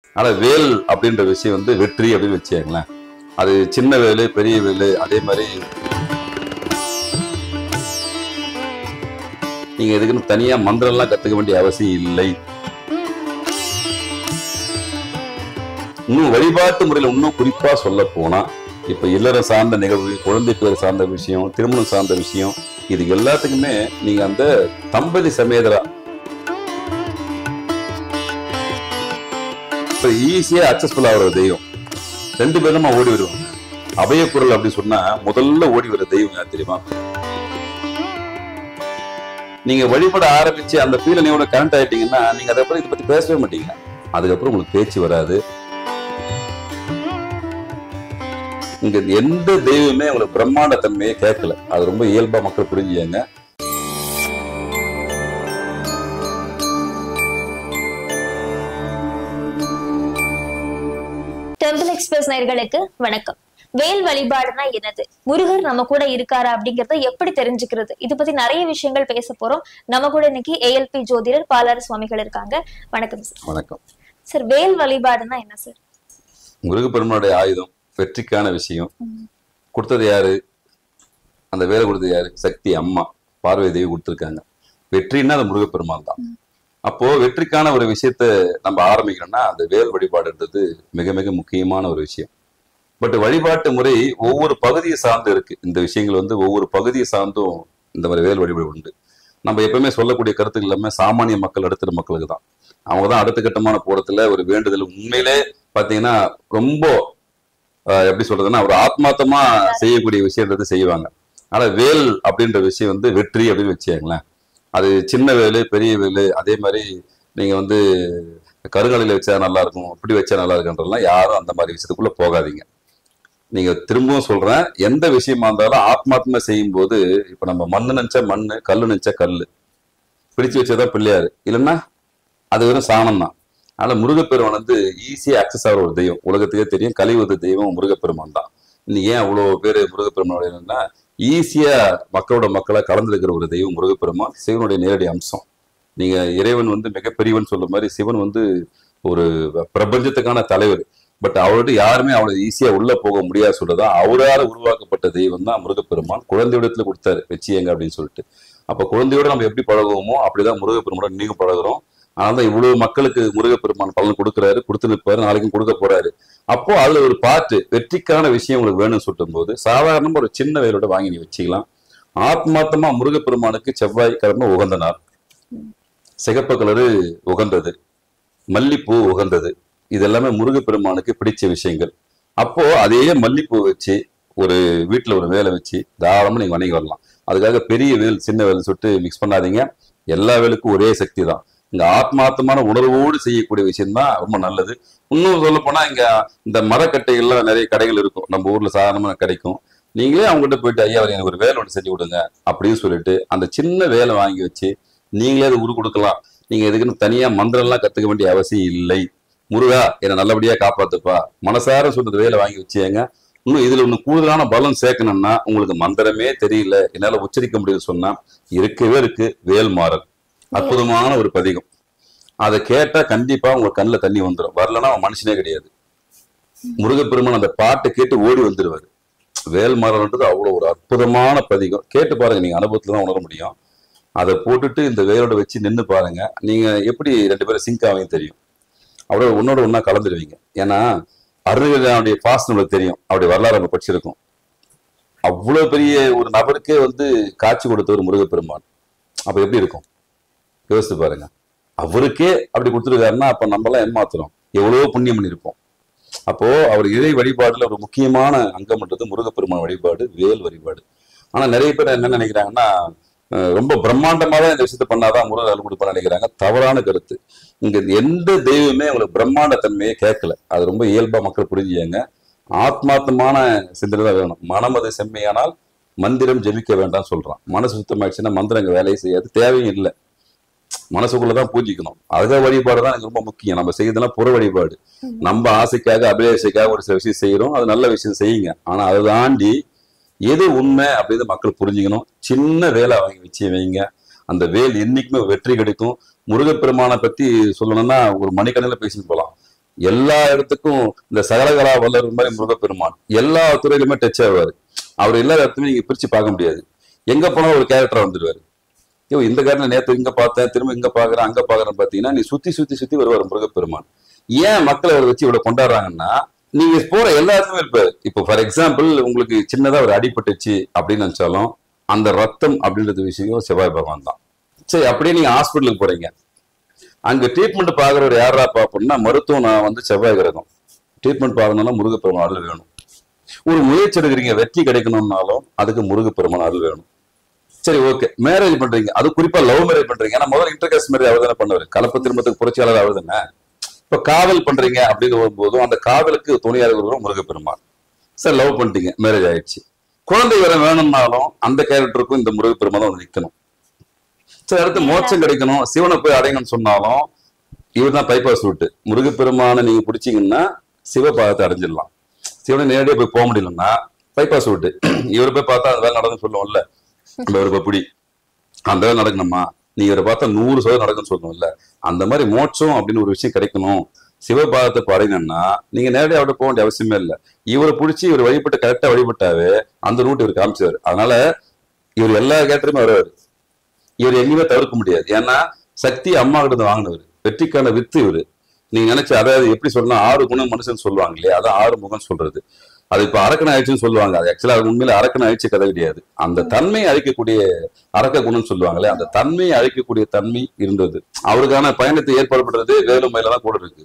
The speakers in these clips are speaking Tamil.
ஆனா வேல் அப்படின்ற விஷயம் வந்து வெற்றி அப்படின்னு வச்சுக்கங்களேன் அது சின்ன வேலு பெரிய வேலு அதே மாதிரி நீங்க எதுக்குன்னு தனியா மந்திரம்லாம் கத்துக்க வேண்டிய அவசியம் இல்லை இன்னும் வழிபாட்டு முறையில் இன்னும் குறிப்பா சொல்ல போனா இப்ப இல்லற சார்ந்த நிகழ்வு குழந்தை பேர் சார்ந்த விஷயம் திருமணம் சார்ந்த விஷயம் இது எல்லாத்துக்குமே நீங்க அந்த தம்பதி சமேதரா இப்ப ஈஸியா அக்சஸ்ஃபுல் ஆகிற தெய்வம் ரெண்டு பேருமா ஓடி வருவாங்க அபயக்குரல் அப்படி சொன்னா முதல்ல ஓடி வர தெய்வம் யார் தெரியுமா நீங்க வழிபட ஆரம்பிச்சு அந்த பீலனையோட கனெக்ட் ஆயிட்டீங்கன்னா நீங்க அதை பத்தி இதை பத்தி பேசவே மாட்டீங்க அதுக்கப்புறம் உங்களுக்கு பேச்சு வராது இங்க எந்த தெய்வமே உங்களுக்கு பிரம்மாண்ட தன்மையை கேட்கல அது ரொம்ப இயல்பா மக்கள் புரிஞ்சுங்க டெம்பிள் எக்ஸ்பிரஸ் நேயர்களுக்கு வணக்கம் வேல் வழிபாடுனா என்னது முருகர் நம்ம கூட இருக்காரா அப்படிங்கறத எப்படி தெரிஞ்சுக்கிறது இது பத்தி நிறைய விஷயங்கள் பேச போறோம் நம்ம கூட இன்னைக்கு ஏஎல்பி ஜோதிடர் பாலாறு சுவாமிகள் இருக்காங்க வணக்கம் சார் வணக்கம் சார் வேல் வழிபாடுனா என்ன சார் முருகப்பெருமானுடைய ஆயுதம் வெற்றிக்கான விஷயம் கொடுத்தது யாரு அந்த வேலை கொடுத்தது யாரு சக்தி அம்மா பார்வை தேவி கொடுத்துருக்காங்க வெற்றின்னா அது முருகப்பெருமான் தான் அப்போ வெற்றிக்கான ஒரு விஷயத்த நம்ம ஆரம்பிக்கணும்னா அந்த வேல் வழிபாடுன்றது மிக மிக முக்கியமான ஒரு விஷயம் பட் வழிபாட்டு முறை ஒவ்வொரு பகுதியை சார்ந்து இருக்கு இந்த விஷயங்கள் வந்து ஒவ்வொரு பகுதியை சார்ந்தும் இந்த மாதிரி வேல் வழிபாடு உண்டு நம்ம எப்பவுமே சொல்லக்கூடிய கருத்துக்கள் எல்லாமே சாமானிய மக்கள் அடுத்த மக்களுக்கு தான் அவங்க தான் அடுத்த கட்டமான போறதுல ஒரு வேண்டுதல் உண்மையிலே பாத்தீங்கன்னா ரொம்ப ஆஹ், எப்படி சொல்றதுன்னா ஒரு ஆத்மார்த்தமா செய்யக்கூடிய விஷயன்றது செய்வாங்க ஆனா வேல் அப்படின்ற விஷயம் வந்து வெற்றி அப்படின்னு வச்சுக்கங்களேன் அது சின்ன வேலு பெரிய வேலு அதே மாதிரி நீங்க வந்து கருங்கலையில வச்சா நல்லா இருக்கும் இப்படி வச்சா நல்லா இருக்குன்றதுலாம் யாரும் அந்த மாதிரி விஷயத்துக்குள்ள போகாதீங்க நீங்க திரும்பவும் சொல்றேன் எந்த விஷயமா இருந்தாலும் ஆத்மாத்மா செய்யும் போது இப்ப நம்ம மண்ணு நினைச்சா மண்ணு கல்லு நினைச்சா கல்லு பிடிச்சு வச்சதா பிள்ளையாரு இல்லைன்னா அது வெறும் சாணம் தான் ஆனா முருகப்பெருமான் வந்து ஈஸியா அக்சஸ் ஆகிற ஒரு தெய்வம் உலகத்துக்கே தெரியும் கலியுத தெய்வம் முருகப்பெருமான் தான் இன்னைக்கு ஏன் அவ்வளவு பேர் முருகப்பெருமானுடைய ஈஸியா மக்களோட மக்களா கலந்துருக்கிற ஒரு தெய்வம் முருகப்பெருமான் சிவனுடைய நேரடி அம்சம் நீங்க இறைவன் வந்து மிகப்பெரியவன் சொல்ற மாதிரி சிவன் வந்து ஒரு பிரபஞ்சத்துக்கான தலைவர் பட் அவர்கிட்ட யாருமே அவ்வளவு ஈஸியா உள்ள போக முடியாது சொல்றதா அவரால் உருவாக்கப்பட்ட தெய்வம் தான் முருகப்பெருமான் குழந்தையிடத்துல கொடுத்தாரு வச்சியங்க அப்படின்னு சொல்லிட்டு அப்ப குழந்தையோட நம்ம எப்படி பழகுவோமோ அப்படிதான் முருகப்பெருமானோட நீங்க பழகுறோம் அதனால இவ்வளவு மக்களுக்கு முருகப்பெருமான் பலன் கொடுக்குறாரு கொடுத்து நிற்பாரு நாளைக்கும் கொடுக்க போறாரு அப்போ அதுல ஒரு பாட்டு வெற்றிக்கான விஷயம் உங்களுக்கு வேணும்னு சொல்லும் போது சாதாரணமா ஒரு சின்ன வேலோட வாங்கி நீ வச்சுக்கலாம் ஆத்மார்த்தமா முருகப்பெருமானுக்கு செவ்வாய் கிழமை உகந்த நாள் சிகப்பு கலரு உகந்தது மல்லிப்பூ உகந்தது இது எல்லாமே முருகப்பெருமானுக்கு பிடிச்ச விஷயங்கள் அப்போ அதே மல்லிப்பூ வச்சு ஒரு வீட்டுல ஒரு வேலை வச்சு தாராளமா நீங்க வணங்கி வரலாம் அதுக்காக பெரிய வேல் சின்ன வேல் சொல்லிட்டு மிக்ஸ் பண்ணாதீங்க எல்லா வேலுக்கும் ஒரே சக்தி தான் இந்த ஆத்மார்த்தமான உணர்வோடு செய்யக்கூடிய விஷயம் தான் ரொம்ப நல்லது இன்னும் சொல்ல போனா இங்க இந்த மரக்கட்டைகள்லாம் நிறைய கடைகள் இருக்கும் நம்ம ஊர்ல சாதாரணமா கிடைக்கும் நீங்களே அவங்ககிட்ட போயிட்டு ஐயா எனக்கு ஒரு வேலை ஒன்று செஞ்சு கொடுங்க அப்படின்னு சொல்லிட்டு அந்த சின்ன வேலை வாங்கி வச்சு நீங்களே அது உரு கொடுக்கலாம் நீங்க எதுக்குன்னு தனியா மந்திரம்லாம் கத்துக்க வேண்டிய அவசியம் இல்லை முருகா என்னை நல்லபடியா காப்பாத்துப்பா மனசார சொல்றது வேலை வாங்கி வச்சேங்க இன்னும் இதுல ஒண்ணு கூடுதலான பலம் சேர்க்கணும்னா உங்களுக்கு மந்திரமே தெரியல என்னால உச்சரிக்க முடியுது சொன்னா இருக்கவே இருக்கு வேல்மாறல் அற்புதமான ஒரு பதிகம் அதை கேட்டா கண்டிப்பா உங்க கண்ணுல தண்ணி வந்துடும் வரலன்னா அவன் மனுஷனே கிடையாது முருகப்பெருமான் அந்த பாட்டை கேட்டு ஓடி வந்துடுவாரு வேல்மாறல்ன்றது அவ்வளவு ஒரு அற்புதமான பதிகம் கேட்டு பாருங்க நீங்க அனுபவத்துல தான் உணர முடியும் அதை போட்டுட்டு இந்த வேலோட வச்சு நின்று பாருங்க நீங்க எப்படி ரெண்டு பேரும் சிங்க் ஆவீங்க தெரியும் அவ்வளோ உன்னோட ஒன்றா கலந்துடுவீங்க ஏன்னா அருணகிரியாவுடைய பாஸ்ட் நம்மளுக்கு தெரியும் அவருடைய வரலாறு நம்ம படிச்சிருக்கோம் அவ்வளவு பெரிய ஒரு நபருக்கே வந்து காட்சி கொடுத்தவர் முருகப்பெருமான் அப்ப எப்படி இருக்கும் யோசிச்சு பாருங்க அவருக்கே அப்படி கொடுத்துருக்காருன்னா அப்ப நம்ம எல்லாம் ஏமாத்துறோம் எவ்வளவோ புண்ணியம் பண்ணியிருப்போம் அப்போ அவர் இறை வழிபாடுல ஒரு முக்கியமான அங்கம்ன்றது முருகப்பெருமான் வழிபாடு வேல் வழிபாடு ஆனா நிறைய பேர் என்ன நினைக்கிறாங்கன்னா அஹ் ரொம்ப பிரம்மாண்டமா தான் இந்த விஷயத்த பண்ணாதான் முருகர் அருள் கொடுப்பான்னு நினைக்கிறாங்க தவறான கருத்து இங்க எந்த தெய்வமே உங்களுக்கு பிரம்மாண்ட தன்மையை கேட்கல அது ரொம்ப இயல்பா மக்கள் புரிஞ்சுங்க ஆத்மார்த்தமான சிந்தனை தான் வேணும் மனம் அது செம்மையானால் மந்திரம் ஜெபிக்க வேண்டாம் சொல்றான் மனசு சுத்தமாயிடுச்சுன்னா மந்திரம் அங்க வேலையை செய்யாது தேவையும் இல்லை மனசுக்குள்ளதான் பூஜிக்கணும் அக வழிபாடு தான் எனக்கு ரொம்ப முக்கியம் நம்ம செய்யறதுலாம் புற வழிபாடு நம்ம ஆசைக்காக அபிலேஷைக்காக ஒரு சில விஷயம் செய்யறோம் அது நல்ல விஷயம் செய்யுங்க ஆனா அதை தாண்டி எது உண்மை அப்படின்னு மக்கள் புரிஞ்சுக்கணும் சின்ன வேலை வாங்கி வச்சு வைங்க அந்த வேல் என்னைக்குமே வெற்றி கிடைக்கும் முருகப்பெருமானை பத்தி சொல்லணும்னா ஒரு மணிக்கணக்கில் பேசிட்டு போகலாம் எல்லா இடத்துக்கும் இந்த சகலகலா வல்லவர் மாதிரி முருகப்பெருமான் எல்லா துறையிலுமே டச் ஆவாரு அவர் எல்லா இடத்துலையும் நீங்க பிரிச்சு பார்க்க முடியாது எங்க போனா ஒரு கேரக்டர் வந்துருவாரு ஐயோ இந்த கேரக்டர் நேத்து இங்க பார்த்தேன் திரும்ப இங்க பாக்குறேன் அங்க பாக்குறேன் பாத்தீங்கன்னா நீ சுத்தி சுத்தி சுத்தி வருவார் முருகப்பெருமான் ஏன் மக்கள் அவரை வச்சு இவ்வளவு கொண்டாடுறாங்கன்னா நீங்க போற எல்லா இடத்துலயும் இருப்பாரு இப்போ ஃபார் எக்ஸாம்பிள் உங்களுக்கு சின்னதா ஒரு அடிபட்டுச்சு அப்படின்னு நினைச்சாலும் அந்த ரத்தம் அப்படின்றது விஷயம் செவ்வாய் பகவான் தான் சரி அப்படியே நீங்க ஹாஸ்பிட்டலுக்கு போறீங்க அங்க ட்ரீட்மெண்ட் பாக்குறவர் யாரா பாப்போம்னா மருத்துவம் நான் வந்து செவ்வாய் கிரகம் ட்ரீட்மெண்ட் பார்க்கணும்னா முருகப்பெருமான் அருள் வேணும் ஒரு முயற்சி எடுக்கிறீங்க வெற்றி கிடைக்கணும்னாலும் அதுக்கு முருகப்பெருமான் அருள் வேணும் சரி ஓகே மேரேஜ் பண்றீங்க அது குறிப்பா லவ் மேரேஜ் பண்றீங்க ஏன்னா முதல்ல இன்டர்காஸ்ட் மேரேஜ் அவர் தானே பண்ணுவாரு கலப்பு திருமணத்துக்கு புரட்சியாளர் அவர் தானே இப்ப காதல் பண்றீங்க அப்படின்னு வரும்போதும் அந்த காதலுக்கு துணையாக இருக்கிறவரும் முருகப்பெருமான் சரி லவ் பண்ணிட்டீங்க மேரேஜ் ஆயிடுச்சு குழந்தை வேற வேணும்னாலும் அந்த கேரக்டருக்கும் இந்த முருகப்பெருமான் தான் வந்து நிக்கணும் சரி அடுத்து மோட்சம் கிடைக்கணும் சிவனை போய் அடையணும்னு சொன்னாலும் இவர் தான் பைபாஸ் ரூட்டு முருகப்பெருமானை நீங்க பிடிச்சீங்கன்னா சிவபாதத்தை அடைஞ்சிடலாம் சிவனை நேரடியா போய் போக முடியலன்னா பைபாஸ் ரூட்டு இவரை போய் பார்த்தா அது வேலை நடக்குன்னு சொல்லுவோம்ல அந்த இவரை போய் பிடி அந்த வேலை நடக்கணுமா நீ இவரை பார்த்தா நூறு சதவீதம் நடக்குன்னு சொல்லுவோம்ல அந்த மாதிரி மோட்சம் அப்படின்னு ஒரு விஷயம் கிடைக்கணும் சிவபாதத்தை பாருங்கன்னா நீங்க நேரடியாக அவர்கிட்ட போக வேண்டிய அவசியமே இல்லை இவரை பிடிச்சி இவர் வழிபட்டு கரெக்டா வழிபட்டாவே அந்த ரூட் இவர் காமிச்சாரு அதனால இவர் எல்லா கேட்டருமே வருவாரு இவர் எங்கேயுமே தவிர்க்க முடியாது ஏன்னா சக்தி அம்மா கிட்ட இருந்து வாங்கினவர் வெற்றிக்கான வித்து இவரு நீங்க நினைச்சு அதாவது எப்படி சொல்லணும் ஆறு குணம் மனுஷன் சொல்லுவாங்க இல்லையா அதான் ஆறு முகம் சொல்றது அது இப்ப அரக்கன் ஆயிடுச்சுன்னு சொல்லுவாங்க அது ஆக்சுவலா அது உண்மையில அரக்கன் அழிச்ச கதை கிடையாது அந்த தன்மையை அழிக்கக்கூடிய அரக்க குணம் சொல்லுவாங்களே அந்த தன்மையை அழிக்கக்கூடிய தன்மை இருந்தது அவருக்கான பயணத்தை ஏற்பாடு பண்றது வேலும் மயில தான் கூட இருக்கு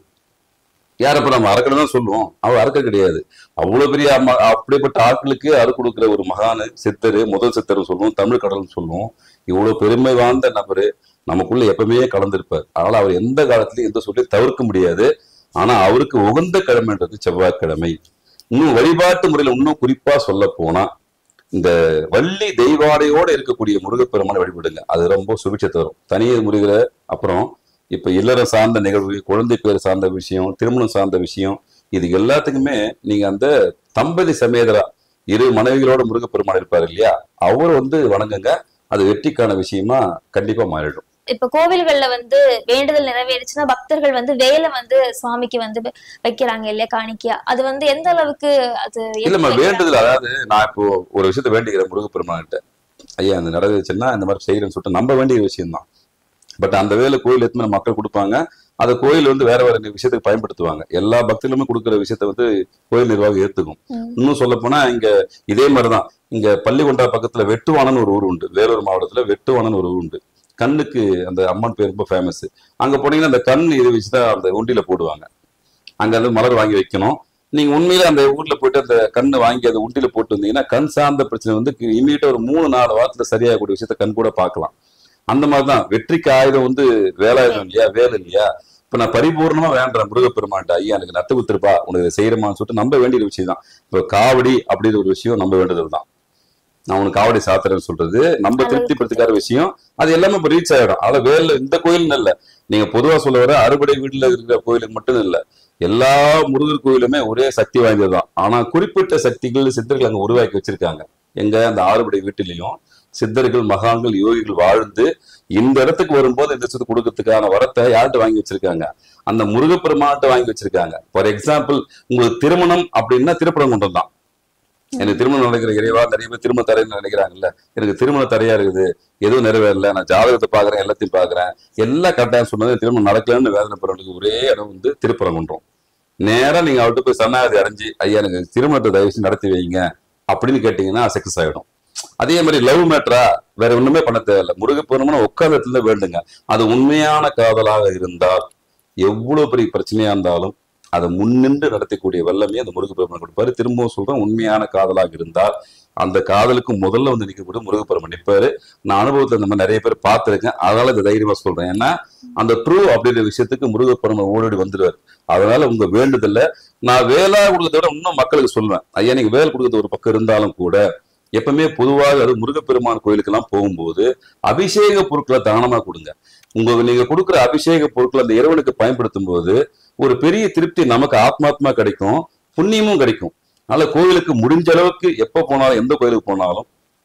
யார் அப்ப நம்ம அரக்கனை தான் சொல்லுவோம் அவர் அரக்க கிடையாது அவ்வளவு பெரிய அம்மா அப்படிப்பட்ட ஆட்களுக்கு அருள் கொடுக்கிற ஒரு மகானு சித்தரு முதல் சித்தர் சொல்லுவோம் தமிழ் கடல்னு சொல்லுவோம் இவ்வளவு பெருமை வாய்ந்த நபரு நமக்குள்ள எப்பவுமே கலந்திருப்பார் அதனால அவர் எந்த காலத்திலயும் எந்த சொல்லி தவிர்க்க முடியாது ஆனா அவருக்கு உகந்த கிழமைன்றது செவ்வாய்க்கிழமை இன்னும் வழிபாட்டு முறையில இன்னும் குறிப்பா சொல்ல போனா இந்த வள்ளி தெய்வாடையோட இருக்கக்கூடிய முருகப்பெருமானை வழிபடுங்க அது ரொம்ப சுபிட்சத்தை தரும் தனியார் முருகிற அப்புறம் இப்ப இல்லறம் சார்ந்த நிகழ்வு குழந்தை பேர் சார்ந்த விஷயம் திருமணம் சார்ந்த விஷயம் இது எல்லாத்துக்குமே நீங்க அந்த தம்பதி சமேதரா இரு மனைவிகளோட முருகப்பெருமான் இருப்பாரு இல்லையா அவர் வந்து வணங்குங்க அது வெற்றிக்கான விஷயமா கண்டிப்பா மாறிடும் இப்ப கோவில்கள்ல வந்து வேண்டுதல் நிறைவேறுச்சுன்னா பக்தர்கள் வந்து வேலை வந்து சுவாமிக்கு வந்து வைக்கிறாங்க இல்லையா காணிக்கையா அது வந்து எந்த அளவுக்கு அது எதுக்கு இல்லம்மா வைக்கிறாங்க? வேண்டுதல் அதாவது நான் இப்போ ஒரு விஷயத்த வேண்டிக்கிறேன் முருகப்பெருமான்கிட்ட ஐயா அந்த நடந்துச்சுன்னா இந்த மாதிரி செய்யறேன்னு சொல்லிட்டு நம்ப வேண்டிய விஷயம் தான் பட் அந்த வேலை கோயில் எத்தனை மக்கள் கொடுப்பாங்க அதை கோயில் வந்து வேற வேற விஷயத்துக்கு பயன்படுத்துவாங்க எல்லா பக்தர்களுமே கொடுக்குற விஷயத்த வந்து கோயில் நிர்வாகம் ஏத்துக்கும் ம். இன்னும் சொல்ல போனா இங்க இதே மாதிரிதான் இங்க பள்ளிகொண்டா பக்கத்துல வெட்டுவானன் ஒரு ஊர் உண்டு வேலூர் மாவட்டத்துல வெட்டுவானன் ஒரு ஊர் உண்டு கண்ணுக்கு அந்த அம்மன் பேர் ரொம்ப ஃபேமஸ் அங்க போனீங்கன்னா அந்த கண் இது வச்சுதான் அந்த உண்டியில போடுவாங்க அங்க வந்து மலர் வாங்கி வைக்கணும் நீங்க உண்மையில அந்த ஊர்ல போயிட்டு அந்த கண்ணை வாங்கி அந்த உண்டியில போட்டு வந்தீங்கன்னா கண் சார்ந்த பிரச்சனை வந்து இமீடியட்டா ஒரு மூணு நாலு வாரத்துல சரியாகக்கூடிய விஷயத்த கண் கூட பார்க்கலாம் அந்த மாதிரிதான் வெற்றிக்கு ஆயுதம் வந்து வேலாயுதம் இல்லையா வேலை இல்லையா இப்ப நான் பரிபூர்ணமா வேண்டேன் முருகப்பெருமான்ட்ட ஐயா எனக்கு நட்டு குத்துருப்பா உனக்கு இதை செய்யறமான்னு சொல்லிட்டு நம்ப வேண்டிய விஷயம் தான் இப்போ காவடி அப்படிங்கிற ஒரு விஷயம் நம்ப வேண்டியது தான் நான் உனக்கு காவடி சாத்துறேன்னு சொல்றது நம்ம அது திருப்திப்படுத்திக்கார விஷயம் அது எல்லாமே இப்ப ரீச் ஆயிடும் அத வேலை இந்த கோயில்னு இல்ல நீங்க பொதுவா சொல்ல வர அறுபடை வீட்டுல இருக்கிற கோயிலுக்கு மட்டும் இல்ல எல்லா முருகர் கோயிலுமே ஒரே சக்தி வாய்ந்ததுதான் ஆனா குறிப்பிட்ட சக்திகள் சித்தர்கள் அங்க உருவாக்கி வச்சிருக்காங்க எங்க அந்த ஆறுபடை வீட்டிலையும் சித்தர்கள் மகான்கள் யோகிகள் வாழ்ந்து இந்த இடத்துக்கு வரும்போது இந்த இடத்துக்கு கொடுக்கறதுக்கான வரத்தை யார்கிட்ட வாங்கி வச்சிருக்காங்க அந்த முருகப்பெருமான்கிட்ட வாங்கி வச்சிருக்காங்க ஃபார் எக்ஸாம்பிள் உங்களுக்கு திருமணம் அப்படின்னா திருப்பரங்குன்றம் தான் எனக்கு திருமணம் நடக்கிற இறைவா நிறைய பேர் திருமண தரைன்னு நினைக்கிறாங்கல்ல எனக்கு திருமண தரையா இருக்குது எதுவும் நிறைவேறல நான் ஜாதகத்தை பாக்குறேன் எல்லாத்தையும் பாக்குறேன் எல்லாம் கரெக்டாக சொன்னது திருமணம் நடக்கலன்னு வேதனை பெறவனுக்கு ஒரே இடம் வந்து திருப்பரங்குன்றம் நேரா நீங்க அவர்கிட்ட போய் சரணாகதி அடைஞ்சு ஐயா எனக்கு திருமணத்தை தயவு செஞ்சு நடத்தி வைங்க அப்படின்னு கேட்டீங்கன்னா சக்சஸ் ஆயிடும் அதே மாதிரி லவ் மேட்டரா வேற ஒண்ணுமே பண்ண தேவையில்ல முருகப்பெருமனை உட்கார்ந்த இடத்துல வேண்டுங்க அது உண்மையான காதலாக இருந்தால் எவ்வளவு பெரிய பிரச்சனையா இருந்தாலும் அதை முன்னின்று நடத்தக்கூடிய வல்லமே அந்த முருகப்பெருமன் கொடுப்பாரு திரும்பவும் சொல்றேன் உண்மையான காதலாக இருந்தால் அந்த காதலுக்கு முதல்ல வந்து நிற்கக்கூடிய முருகப்பெருமன் நிற்பாரு நான் அனுபவத்துல இந்த மாதிரி நிறைய பேர் பார்த்திருக்கேன் அதனால இந்த தைரியமா சொல்றேன் ஏன்னா அந்த ட்ரூ அப்படின்ற விஷயத்துக்கு முருகப்பெருமன் ஓடி வந்துடுவார் அதனால உங்க வேண்டுதல்ல நான் வேலா கொடுக்கறத விட இன்னும் மக்களுக்கு சொல்லுவேன் ஐயா நீங்க வேல் கொடுக்கறது ஒரு பக்கம் இருந்தாலும் கூட எப்பவுமே பொதுவாக அது முருகப்பெருமான் கோயிலுக்கெல்லாம் போகும்போது அபிஷேக பொருட்களை தானமா கொடுங்க உங்க நீங்க கொடுக்குற அபிஷேக பொருட்களை அந்த இறைவனுக்கு பயன்படுத்தும் போது ஒரு பெரிய திருப்தி நமக்கு ஆத்மாத்மா கிடைக்கும் புண்ணியமும் கிடைக்கும் அதனால கோயிலுக்கு முடிஞ்ச அளவுக்கு எப்ப போனாலும் எந்த கோயிலுக்கு போனாலும்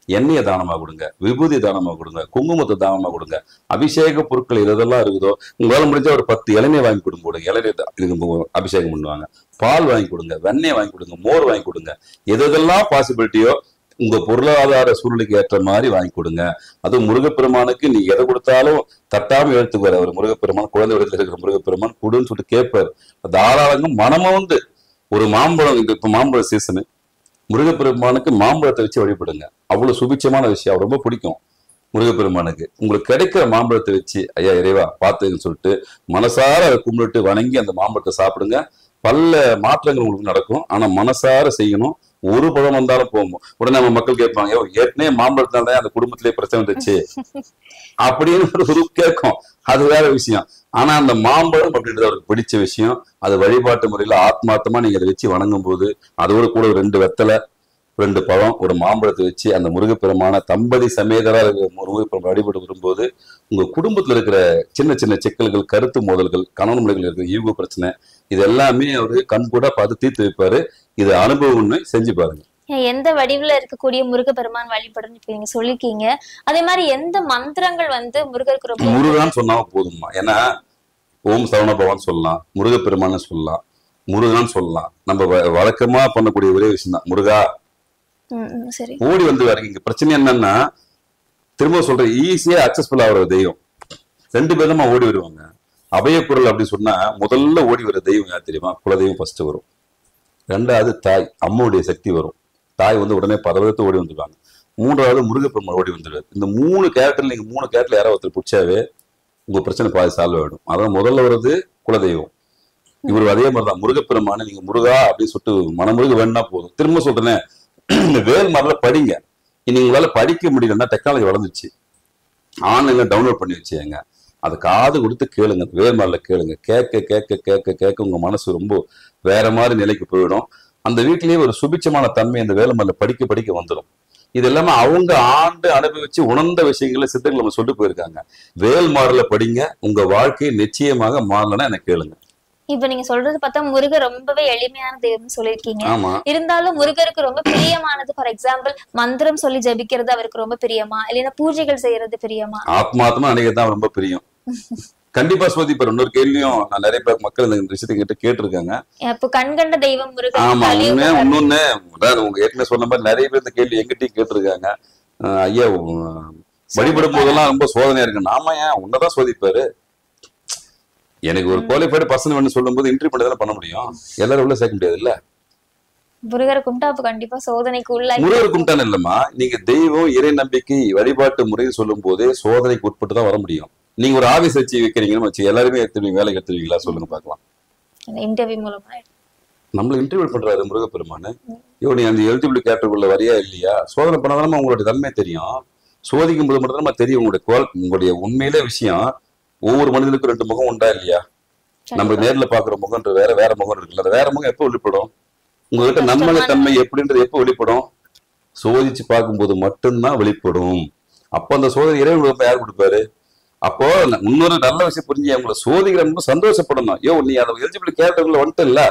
எண்ணெயை தானமா கொடுங்க விபூதி தானமா கொடுங்க குங்குமத்தை தானமா கொடுங்க அபிஷேக பொருட்கள் எது எதெல்லாம் இருக்குதோ உங்களால முடிஞ்ச ஒரு பத்து இளநீர் வாங்கி கொடுங்க கொடுங்க இளநீர் தான் இதுக்கு மு- அபிஷேகம் பண்ணுவாங்க பால் வாங்கி கொடுங்க வெண்ணெய் வாங்கி கொடுங்க மோர் வாங்கி கொடுங்க எது எதெல்லாம் பாசிபிலிட்டியோ உங்க பொருளாதார சூழ்நிலைக்கு ஏற்ற மாதிரி வாங்கி கொடுங்க அதுவும் முருகப்பெருமானுக்கு நீ எதை கொடுத்தாலும் தட்டாம எழுத்துக்குவார் அவர் முருகப்பெருமான் குழந்தை இடத்துல இருக்கிற முருகப்பெருமான் கொடுன்னு சொல்லிட்டு கேட்பார் தாராளங்க மனமும் வந்து ஒரு மாம்பழம் இது இப்ப மாம்பழ சீசனு முருகப்பெருமானுக்கு மாம்பழத்தை வச்சு வழிபடுங்க அவ்வளவு சுபிட்சமான விஷயம் அவர் ரொம்ப பிடிக்கும் முருகப்பெருமானுக்கு உங்களுக்கு கிடைக்கிற மாம்பழத்தை வச்சு ஐயா இறைவா பார்த்துன்னு சொல்லிட்டு மனசார அதை கும்பிட்டு வணங்கி அந்த மாம்பழத்தை சாப்பிடுங்க பல மாற்றங்கள் உங்களுக்கு நடக்கும் ஆனா மனசார செய்யணும் ஒரு பழம் வந்தாலும் போகும் உடனே நம்ம மக்கள் கேட்பாங்க "ஐயோ, ஏற்கனவே மாம்பழத்தினால தான் அந்த குடும்பத்திலே பிரச்சனை வந்துச்சு அப்படின்னு ஒரு குரூப் கேட்கும் அது வேற விஷயம் ஆனா அந்த மாம்பழம் அப்படின்றது அவருக்கு பிடிச்ச விஷயம் அது வழிபாட்டு முறையில ஆத்மார்த்தமா நீங்க அதை வச்சு வணங்கும் போது அதோட கூட ஒரு ரெண்டு வெத்தலை ரெண்டு பழம் ஒரு மாம்பழத்தை வச்சு அந்த முருகப்பெருமான தம்பதி சமேதரா இருக்கிற முருகப்பெருமான் வழிபட்டு வரும்போது உங்க குடும்பத்துல இருக்கிற சின்ன சின்ன சிக்கல்கள் கருத்து மோதல்கள் கணவன் மனைவிகள் இருக்கிற ஈகோ பிரச்சனை இது எல்லாமே அவரு கண் கூட பார்த்து தீர்த்து வைப்பாரு இது அனுபவம்னு செஞ்சு பாருங்க எந்த வடிவுல இருக்கக்கூடிய முருகப்பெருமான் வழிபடுன்னு இப்ப நீங்க சொல்லிருக்கீங்க அதே மாதிரி எந்த மந்திரங்கள் வந்து முருகருக்கு ரொம்ப முருகான்னு சொன்னா போதுமா ஏன்னா ஓம் சரவண பவன் சொல்லலாம் முருகப்பெருமான்னு சொல்லலாம் முருகான்னு சொல்லலாம் நம்ம வ- வழக்கமா பண்ணக்கூடிய ஒரே விஷயம் தான் முருகா ம், ம், சரி ஓடி வந்து வரீங்க இங்க பிரச்சனை என்னன்னா திரும்ப சொல்றேன் ஈஸியா அக்சஸ்ஃபுல் ஆகிற தெய்வம் ரெண்டு பேருமா ஓடி வருவாங்க அபயக்குரல் அப்படி சொன்னா முதல்ல ஓடி வர தெய்வம் யார் தெரியுமா குலதெய்வம் ஃபர்ஸ்ட் வரும் ரெண்டாவது தாய் அம்மாவுடைய சக்தி வரும் தாய் வந்து உடனே பரவத்தை ஓடி வந்துடுவாங்க மூன்றாவது முருகப்பெருமான் ஓடி வந்துடுவார் இந்த மூணு கேரக்டர் நீங்க மூணு கேரக்டர் யாராவது ஒருத்தர் பிடிச்சாவே உங்க பிரச்சனை பாதி சால்வ் ஆயிடும் அதான் முதல்ல வர்றது குலதெய்வம் இவர் அதே மாதிரிதான் முருகப்பெருமான நீங்க முருகா அப்படின்னு சொல்லிட்டு மனமுருக வேணா போதும் திரும்ப சொல்றேனே இந்த வேல் மரல படிங்க இனி உங்களால படிக்க முடியலன்னா டெக்னாலஜி வளர்ந்துச்சு ஆன்லைன்ல டவுன்லோட் பண்ணி வச்சுங்க அதை காது கொடுத்து கேளுங்க அந்த வேல் மரல கேளுங்க கேட்க கேட்க கேட்க கேட்க உங்க மனசு ரொம்ப வேற மாதிரி நிலைக்கு போயிடும் அந்த வீட்டிலேயே ஒரு சுபிட்சமான தன்மை அந்த வேலை மரல படிக்க படிக்க வந்துடும் இது எல்லாமே அவங்க ஆண்டு அனுபவிச்சு உணர்ந்த விஷயங்களை சித்தர்கள் நம்ம சொல்லிட்டு போயிருக்காங்க வேல் மாறல படிங்க உங்க வாழ்க்கை நிச்சயமாக மாறலன்னா எனக்கு கேளுங்க இப்ப நீங்க சொல்றது பார்த்தா முருகர் ரொம்பவே எளிமையான தெய்வம்னு சொல்லியிருக்கீங்க ஆமா இருந்தாலும் முருகருக்கு ரொம்ப பிரியமானது ஃபார் எக்ஸாம்பிள் மந்திரம் சொல்லி ஜெபிக்கிறது அவருக்கு ரொம்ப பிரியமா இல்லைன்னா பூஜைகள் செய்யறது பிரியமா ஆத்மாத்மா நினைக்கிறது தான் ரொம்ப பிரியம் கண்டிப்பா சோதிப்பார் இன்னொரு கேள்வியும் நான் நிறைய பேர் மக்கள் இந்த விஷயத்தை கிட்ட கேட்டிருக்காங்க இப்போ கண்கண்ட தெய்வம் முருகன் ஆமா கலியுக உண்மையா இன்னொன்னு அதாவது உங்க ஏற்கனவே சொன்ன மாதிரி நிறைய பேர் இந்த கேள்வி எங்கிட்டயும் கேட்டிருக்காங்க அஹ் ஐயா உம், வழிபடும் போதெல்லாம் ரொம்ப சோதனையா இருக்கு நாம ஏன் உன்னதான் சோதிப்பாரு எனக்கு ஒரு குவாலிஃபைடு பர்சன் வேணும் சொல்லும் போது இன்டர்வியூ பண்ணி தானே பண்ண முடியும் எல்லாரும் உள்ள சேர்க்க முடியாது இல்ல முருகரை கும்பிட்டா அப்ப கண்டிப்பா சோதனைக்கு உள்ளாகி முருகர் கும்பிட்டான் இல்லம்மா நீங்க தெய்வம் இறை நம்பிக்கை வழிபாட்டு முறைன்னு சொல்லும் போதே சோதனைக்கு உட்பட்டு தான் வர முடியும் நீங்க ஒரு ஆபீஸ் வச்சு வைக்கிறீங்கன்னு வச்சு எல்லாருமே எடுத்துருவீங்க வேலைக்கு எடுத்துருவீங்களா சொல்லுங்க பார்க்கலாம் இன்டர்வியூ மூலமா நம்மள இன்டர்வியூ பண்றாரு முருகப்பெருமானு ஐயோ நீ அந்த எலிஜிபிள் கேட்டருக்குள்ள வரியா இல்லையா சோதனை பண்ணாதானே உங்களுடைய தன்மை தெரியும் சோதிக்கும் போது மட்டும் தான் தெரியும் உங்களுடைய குவால் உங்களுடைய உண்மையிலே விஷயம் ஒவ்வொரு மனிதனுக்கும் ரெண்டு முகம் உண்டா இல்லையா நம்ம நேர்ல பாக்குற முகம்ன்ற வேற வேற முகம் இருக்குல்ல அந்த வேற முகம் எப்போ வெளிப்படும் உங்ககிட்ட நன்மலை தன்மை எப்படின்றது எப்போ வெளிப்படும் சோதிச்சு பார்க்கும்போது மட்டும்தான் வெளிப்படும் அப்போ அந்த சோதனை இறைவன் கொடுப்ப யார் கொடுப்பாரு அப்போ ந- இன்னொரு நல்ல விஷயம் புரிஞ்சு அவங்கள சோதிக்கிற ரொம்ப சந்தோஷப்படணும் யோ நீ அதை எலிஜிபிள் கேட்டவங்கள வந்துட்டு இல்ல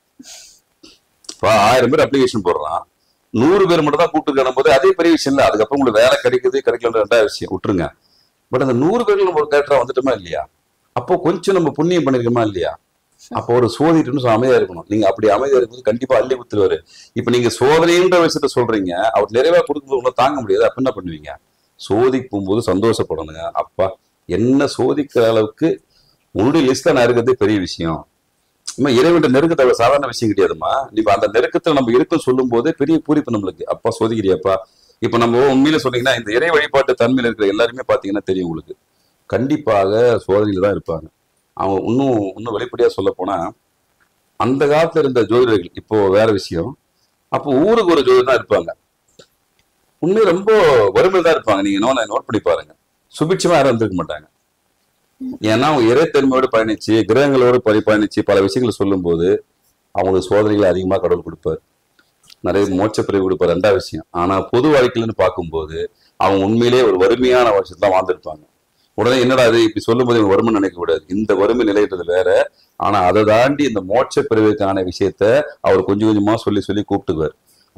இப்போ ஆயிரம் பேர் அப்ளிகேஷன் போடுறான் நூறு பேர் மட்டும் தான் கூப்பிட்டு போது அதே பெரிய விஷயம் இல்ல அதுக்கப்புறம் உங்களுக்கு வேலை கிடைக்குது கிடைக்கல ரெண்டாவது விஷயம் விட்டுருங்க பட் அந்த நூறு பேர்ல நம்ம ஒரு கேரக்டரா வந்துட்டோமா இல்லையா அப்போ கொஞ்சம் நம்ம புண்ணியம் பண்ணிருக்கோமா இல்லையா அப்போ ஒரு சோதிட்டுன்னு அமைதியா இருக்கணும் நீங்க அப்படி அமைதியா இருக்கும்போது கண்டிப்பா அள்ளி குத்துருவாரு இப்ப நீங்க சோதனைன்ற விஷயத்த சொல்றீங்க அவர் நிறைவா கொடுக்கும்போது உங்களை தாங்க முடியாது அப்ப என்ன பண்ணுவீங்க சோதிக்கும் போது சந்தோஷப்படணுங்க அப்பா என்ன சோதிக்கிற அளவுக்கு உன்னுடைய லிஸ்ட்ல நான் இருக்கிறதே பெரிய விஷயம் நம்ம இறைவன் நெருக்கத்தை அவ்வளவு சாதாரண விஷயம் கிடையாதுமா நீ அந்த நெருக்கத்துல நம்ம இருக்கும் சொல்லும் போதே பெரிய பூரிப்பு நம்மளுக்கு அப்பா சோதிக்கிறியாப்பா இப்ப நம்ம உண்மையில சொன்னீங்கன்னா இந்த இறை வழிபாட்டு தன்மையில இருக்கிற எல்லாருமே பாத்தீங்கன்னா தெரியும் உங்களுக்கு கண்டிப்பாக சோதனையில தான் இருப்பாங்க அவங்க இன்னும் இன்னும் வெளிப்படையா சொல்ல போனா அந்த காலத்துல இருந்த ஜோதிடர்கள் இப்போ வேற விஷயம் அப்போ ஊருக்கு ஒரு ஜோதிடர் தான் இருப்பாங்க உண்மையை ரொம்ப வறுமையில் தான் இருப்பாங்க நீங்க நோ நோட் பண்ணி பாருங்க சுபிட்சமா யாரும் இருந்திருக்க மாட்டாங்க ஏன்னா அவங்க இறைத்தன்மையோடு பயணிச்சு கிரகங்களோடு பரி பயணிச்சு பல விஷயங்களை சொல்லும்போது அவங்களுக்கு சோதனைகளை அதிகமா கடவுள் கொடுப்பார் நிறைய மோட்ச பிரிவு கொடுப்பார் ரெண்டாவது விஷயம் ஆனா பொது வாழ்க்கையிலன்னு பார்க்கும்போது அவங்க உண்மையிலேயே ஒரு வறுமையான வருஷத்துல தான் வாழ்ந்திருப்பாங்க உடனே என்னடா இது இப்படி சொல்லும்போது இவங்க வறுமை நினைக்க கூடாது இந்த வறுமை நிலைன்றது வேற ஆனா அதை தாண்டி இந்த மோட்ச பிரிவுக்கான விஷயத்த அவர் கொஞ்சம் கொஞ்சமா சொல்லி சொல்லி கூப்பிட்டுக்குவார்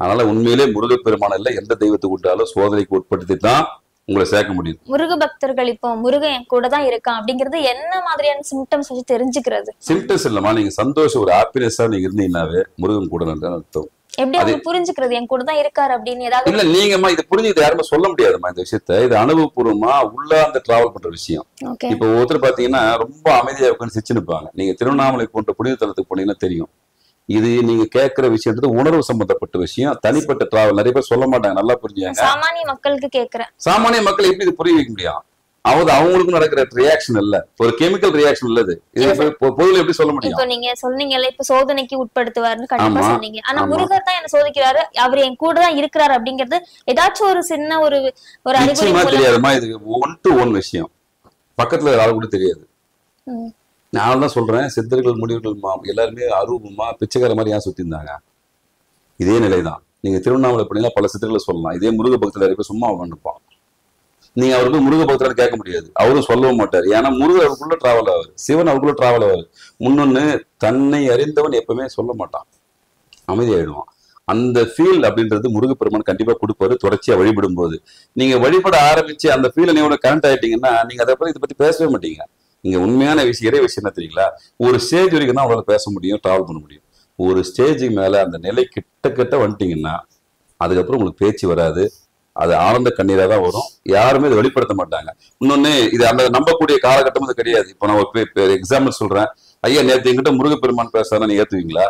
அதனால உண்மையிலே முருகப்பெருமான் இல்ல எந்த தெய்வத்தை கூட்டாலும் சோதனைக்கு உட்படுத்தி தான் உங்களை சேர்க்க முடியும் முருக பக்தர்கள் இப்போ முருகன் என் கூட தான் இருக்கான் அப்படிங்கிறது என்ன மாதிரியான சிம்டம்ஸ் வச்சு தெரிஞ்சுக்கிறது சிம்டம்ஸ் இல்லம்மா நீங்க சந்தோஷம் ஒரு ஹாப்பினஸா நீங்க இருந்தீங்கன்னாவே முருகன் கூட இருந்தேன்னு அர்த்தம் எப்படி அவங்க புரிஞ்சுக்கிறது என் கூட தான் இருக்காரு அப்படின்னு ஏதாவது இல்ல நீங்கம்மா இது புரிஞ்சுக்கிட்டு யாருமே சொல்ல முடியாதும்மா இந்த விஷயத்த இது அனுபவபூர்வமா உள்ள அந்த டிராவல் பண்ற விஷயம் ஓகே இப்போ ஒருத்தர் பாத்தீங்கன்னா ரொம்ப அமைதியா உட்காந்து சிரிச்சு நிப்பாங்க நீங்க திருவண்ணாமலை போன்ற புனித தலத்துக்கு போனீங்கன்னா தெரியும் இது நீங்க கேட்கிற விஷயன்றது உணர்வு சம்பந்தப்பட்ட விஷயம் தனிப்பட்ட டிராவல் நிறைய பேர் சொல்ல மாட்டாங்க நல்லா புரிஞ்சுங்க சாமானிய மக்களுக்கு கேக்குறேன் சாமானிய மக்கள் எப்படி இது புரிய வைக்க முடியும் அவது அவங்களுக்கும் நடக்கிற ரியாக்ஷன் இல்ல ஒரு கெமிக்கல் ரியாக்ஷன் இல்லது இது இப்ப பொ- பொதுவில் எப்படி சொல்ல முடியும் இப்போ நீங்க சொன்னீங்கல்ல இப்ப சோதனைக்கு உட்படுத்துவாருன்னு கண்டிப்பா ஆமா, சொன்னீங்க ஆனா ஆமா. முருகர் தான் என்ன சோதிக்கிறாரு அவர் என் கூட தான் இருக்கிறாரு அப்படிங்கிறது ஏதாச்சும் ஒரு சின்ன ஒரு ஒரு அறிகுறி நிச்சயமா மூலம் தெரியாதுமா இது ஒன் டு ஒன் விஷயம் பக்கத்துல ஆள் கூட தெரியாது ம். நான் தான் சொல்றேன் சித்தர்கள் முடிவுகள் மா- எல்லாருமே அரூபமா பிச்சைக்கார மாதிரி ஏன் சுத்தி இருந்தாங்க இதே நிலைதான் நீங்க திருவண்ணாமலை போனீங்கன்னா பல சித்தர்களை சொல்லலாம் இதே முருக பக்தர் நிறைய பேர் சும்மா உட்காந்துப்பான் நீங்க அவருக்கு முருக பக்தர் கேட்க முடியாது அவரும் சொல்லவும் மாட்டார் ஏன்னா முருகர் அவருக்குள்ள டிராவல் ஆவார் சிவன் அவருக்குள்ள டிராவல் ஆவார் முன்னொன்னு தன்னை அறிந்தவன் எப்பவுமே சொல்ல மாட்டான் அமைதியாயிடுவான் அந்த ஃபீல் அப்படின்றது முருகப்பெருமான் கண்டிப்பா கொடுப்பாரு தொடர்ச்சியா வழிபடும் போது நீங்க வழிபட ஆரம்பிச்சு அந்த ஃபீல் நீங்க கனெக்ட் ஆயிட்டீங்கன்னா நீங்க அதை பத்தி இதை பத்தி பேசவே மாட்டீங்க நீங்க உண்மையான விஷயம் இறை விஷயம் என்ன தெரியுங்களா ஒரு ஸ்டேஜ் வரைக்கும் தான் உங்களால பேச முடியும் டிராவல் பண்ண முடியும் ஒரு ஸ்டேஜுக்கு மேல அந்த நிலை கிட்ட கிட்ட வந்துட்டீங்கன்னா அதுக்கப்புறம் உங்களுக்கு பேச்சு வராது அது ஆனந்த கண்ணீரா தான் வரும் யாருமே இதை வெளிப்படுத்த மாட்டாங்க இன்னொன்னு இது அந்த நம்பக்கூடிய காலகட்டம் இது கிடையாது இப்போ நான் ஒரு எக்ஸாம்பிள் சொல்றேன் ஐயா நேத்து எங்கிட்ட முருகப்பெருமான் பேசுறதா நீங்க ஏத்துவீங்களா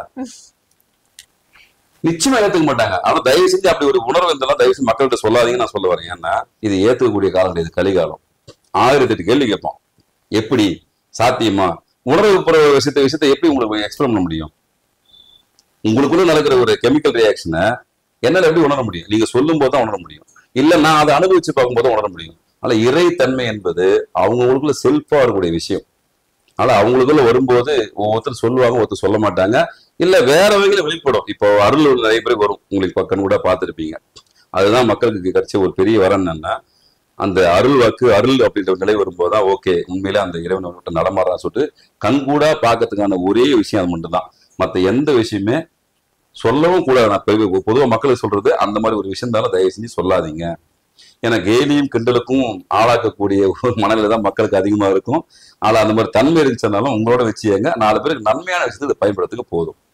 நிச்சயமா ஏத்துக்க மாட்டாங்க ஆனா தயவு செஞ்சு அப்படி ஒரு உணர்வு இருந்தாலும் தயவு செஞ்சு மக்கள்கிட்ட சொல்லாதீங்கன்னு நான் சொல்ல வரேன் ஏன்னா இது ஏத்துக்கக்கூடிய காலம் கிடையாது கலிகாலம் ஆயிரத்தி எட்டு கேள்வி கேட்போம் எப்படி சாத்தியமா உணர்வு புற விஷயத்த விஷயத்தை எப்படி உங்களுக்கு எக்ஸ்பிளைன் பண்ண முடியும் உங்களுக்குள்ள நடக்கிற ஒரு கெமிக்கல் ரியாக்ஷனை என்னால எப்படி உணர முடியும் நீங்க சொல்லும் போது தான் உணர முடியும் இல்ல நான் அதை அனுபவிச்சு பார்க்கும்போது தான் உணர முடியும் ஆனா இறைத்தன்மை என்பது அவங்களுக்குள்ள செல்ஃபா இருக்கக்கூடிய விஷயம் ஆனா அவங்களுக்குள்ள வரும்போது ஒவ்வொருத்தர் சொல்லுவாங்க ஒருத்தர் சொல்ல மாட்டாங்க இல்ல வேற வகையில வெளிப்படும் இப்போ அருள் நிறைய பேருக்கு வரும் உங்களுக்கு பக்கம் கூட பார்த்துருப்பீங்க அதுதான் மக்களுக்கு கிடைச்ச ஒரு பெரிய வரம் என்னன்னா அந்த அருள் வாக்கு அருள் அப்படின்ற ஒரு நிலை வரும்போது தான் ஓகே உண்மையில அந்த இறைவன் அவர்கிட்ட நடமாறான்னு சொல்லிட்டு கண்கூடா பார்க்கறதுக்கான ஒரே விஷயம் அது மட்டும்தான் மத்த எந்த விஷயமே சொல்லவும் கூடாது நான் பொதுவா- பொதுவா மக்களுக்கு சொல்றது அந்த மாதிரி ஒரு விஷயம் தானே தயவு செஞ்சு சொல்லாதீங்க ஏன்னா கேலியும் கிண்டலுக்கும் ஆளாக்கக்கூடிய ஒரு மனநிலை தான் மக்களுக்கு அதிகமா இருக்கும் ஆனா அந்த மாதிரி தன்மை இருந்துச்சுனாலும் உங்களோட வச்சுங்க நாலு பேருக்கு நன்மையான விஷயத்தை இதை பயன்படுத்துக்க போதும்